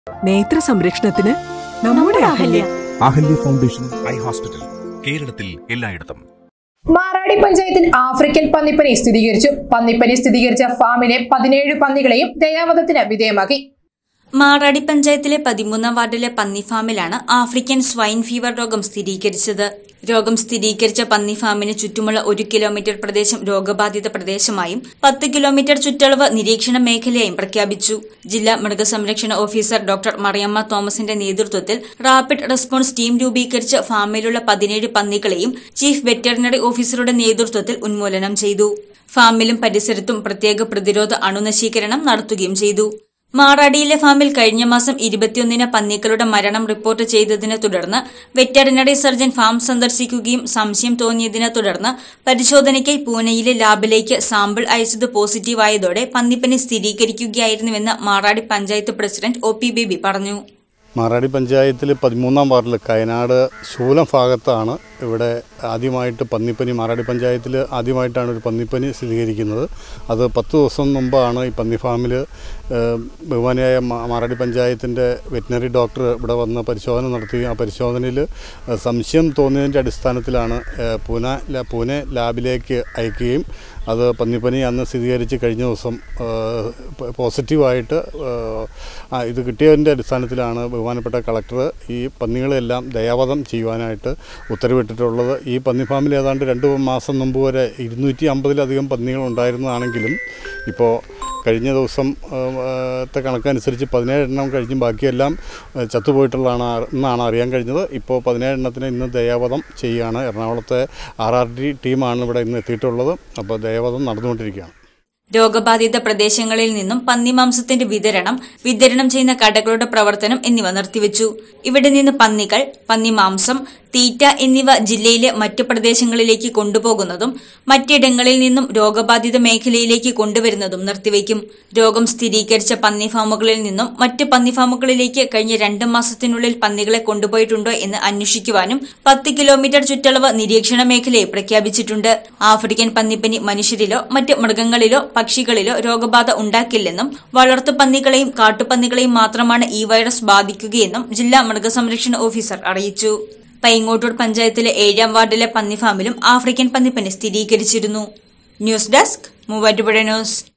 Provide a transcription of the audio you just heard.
നേത്ര സംരക്ഷണത്തിന് നമ്മുടെ Ahalya Ahalya foundation eye hospital കേരളത്തിൽ എല്ലായിടത്തും മാറാടി പഞ്ചായത്തിൽ ആഫ്രിക്കൻ പന്നിപ്പനി സ്ഥിരീകരിച്ചു പന്നിപ്പനി സ്ഥിരീകരിച്ച ഫാമിലെ പതിനേഴ് പന്നികളെയും ദയാവധത്തിന് വിധേയമാക്കി മാറാടി പഞ്ചായത്തിലെ പതിമൂന്നാം വാർഡിലെ പന്നി ഫാമിലാണ് ആഫ്രിക്കൻ സ്വൈൻ ഫീവർ രോഗം സ്ഥിരീകരിച്ചത് രോഗം സ്ഥിരീകരിച്ച പന്നി ഫാമിന് ചുറ്റുമുള്ള ഒരു കിലോമീറ്റർ പ്രദേശം രോഗബാധിത പ്രദേശമായും പത്ത് കിലോമീറ്റർ ചുറ്റളവ് നിരീക്ഷണ മേഖലയായും പ്രഖ്യാപിച്ചു ജില്ലാ മൃഗസംരക്ഷണ ഓഫീസർ ഡോക്ടർ മറിയമ്മ തോമസിന്റെ നേതൃത്വത്തിൽ റാപ്പിഡ് റെസ്പോൺസ് ടീം രൂപീകരിച്ച് ഫാമിലുള്ള പതിനേഴ് പന്നികളെയും ചീഫ് വെറ്ററിനറി ഓഫീസറുടെ നേതൃത്വത്തിൽ ഉന്മൂലനം ചെയ്തു ഫാമിലും പരിസരത്തും പ്രത്യേക പ്രതിരോധ അണുനശീകരണം നടത്തുകയും ചെയ്തു മാറാടിയിലെ ഫാമിൽ കഴിഞ്ഞ മാസം ഇരുപത്തിയൊന്നിന് പന്നികളുടെ മരണം റിപ്പോർട്ട് ചെയ്തതിനെ തുടർന്ന് വെറ്ററിനറി സർജൻ ഫാം സന്ദർശിക്കുകയും സംശയം തോന്നിയതിനെ തുടർന്ന് പരിശോധനയ്ക്കായി പൂനെയിലെ ലാബിലേക്ക് സാമ്പിൾ അയച്ചത് പോസിറ്റീവായതോടെ പന്നിപ്പനി സ്ഥിരീകരിക്കുകയായിരുന്നുവെന്ന് Maradi panchayat president O P Baby പറഞ്ഞു മാറാടി പഞ്ചായത്തിൽ പതിമൂന്നാം വാർഡിൽ കയനാട് ശൂലം ഭാഗത്താണ് ഇവിടെ ആദ്യമായിട്ട് പന്നിപ്പനി മാറാടി പഞ്ചായത്തിൽ ആദ്യമായിട്ടാണ് ഒരു പന്നിപ്പനി സ്ഥിരീകരിക്കുന്നത് അത് പത്ത് ദിവസം മുമ്പാണ് ഈ പന്നി ഫാമിൽ ബഹുമാനിയായ മാ- മാറാടി പഞ്ചായത്തിൻ്റെ വെറ്റിനറി ഡോക്ടർ ഇവിടെ വന്ന് പരിശോധന നടത്തുകയും ആ പരിശോധനയിൽ സംശയം തോന്നിയതിൻ്റെ അടിസ്ഥാനത്തിലാണ് ഏഹ്, പൂനെ ല- പൂനെ ലാബിലേക്ക് അയക്കുകയും അത് പന്നിപ്പനി അന്ന് സ്ഥിരീകരിച്ച് കഴിഞ്ഞ ദിവസം ഏഹ്, പ- പോസിറ്റീവായിട്ട് ഏഹ്, ആ, ഇത് കിട്ടിയതിൻ്റെ അടിസ്ഥാനത്തിലാണ് ബഹുമാനപ്പെട്ട കളക്ടർ ഈ പന്നികളെല്ലാം ദയാവധം ചെയ്യുവാനായിട്ട് ഉത്തരവിട്ടിട്ടുള്ളത് ഈ പന്നി ഫാമിൽ ഏതാണ്ട് രണ്ട് മാസം മുമ്പ് വരെ ഇരുന്നൂറ്റി അമ്പതിലധികം പന്നികൾ ഉണ്ടായിരുന്നതാണെങ്കിലും ഇപ്പോൾ കഴിഞ്ഞ ദിവസം ഏഹ്, ഏഹ്, ത്തെ കണക്കനുസരിച്ച് പതിനേഴെണ്ണം കഴിഞ്ഞ് ബാക്കിയെല്ലാം ഏഹ്, ചത്തുപോയിട്ടുള്ളതാണ് ആ- എന്നാണ് അറിയാൻ കഴിഞ്ഞത് ഇപ്പോൾ പതിനേഴെണ്ണത്തിന് ഇന്ന് ദയാവധം ചെയ്യുകയാണ് എറണാകുളത്തെ ആർ ആർ ഡി ടീമാണ് ഇവിടെ ഇന്ന് എത്തിയിട്ടുള്ളത് അപ്പോൾ ദയാവധം നടന്നുകൊണ്ടിരിക്കുകയാണ് രോഗബാധിത പ്രദേശങ്ങളിൽ നിന്നും പന്നിമാംസത്തിന്റെ വിതരണം വിതരണം ചെയ്യുന്ന കടകളുടെ പ്രവർത്തനം എന്നിവ നിർത്തിവെച്ചു ഇവിടെ നിന്ന് പന്നികൾ പന്നിമാംസം തീറ്റ എന്നിവ ജില്ലയിലെ മറ്റു പ്രദേശങ്ങളിലേക്ക് കൊണ്ടുപോകുന്നതും മറ്റിടങ്ങളിൽ നിന്നും രോഗബാധിത മേഖലയിലേക്ക് കൊണ്ടുവരുന്നതും നിർത്തിവെക്കും രോഗം സ്ഥിരീകരിച്ച പന്നി ഫാമുകളിൽ നിന്നും മറ്റ് പന്നി ഫാമുകളിലേക്ക് കഴിഞ്ഞ രണ്ട് മാസത്തിനുള്ളിൽ പന്നികളെ കൊണ്ടുപോയിട്ടുണ്ടോ എന്ന് അന്വേഷിക്കുവാനും പത്ത് കിലോമീറ്റർ ചുറ്റളവ് നിരീക്ഷണ മേഖലയെ പ്രഖ്യാപിച്ചിട്ടുണ്ട് ആഫ്രിക്കൻ പന്നിപ്പനി മനുഷ്യരിലോ മറ്റ് മൃഗങ്ങളിലോ പക്ഷികളിലോ രോഗബാധ ഉണ്ടാക്കില്ലെന്നും വളർത്തു പന്നികളെയും കാട്ടുപന്നികളെയും മാത്രമാണ് ഈ വൈറസ് ബാധിക്കുകയെന്നും ജില്ലാ മൃഗസംരക്ഷണ ഓഫീസർ അറിയിച്ചു പൈങ്ങോട്ടൂർ പഞ്ചായത്തിലെ ഏഴാം വാർഡിലെ പന്നി ഫാമിലും ആഫ്രിക്കൻ പന്നിപ്പനി സ്ഥിരീകരിച്ചിരുന്നു ന്യൂസ് ഡെസ്ക് മൂവാറ്റുപുഴ ന്യൂസ്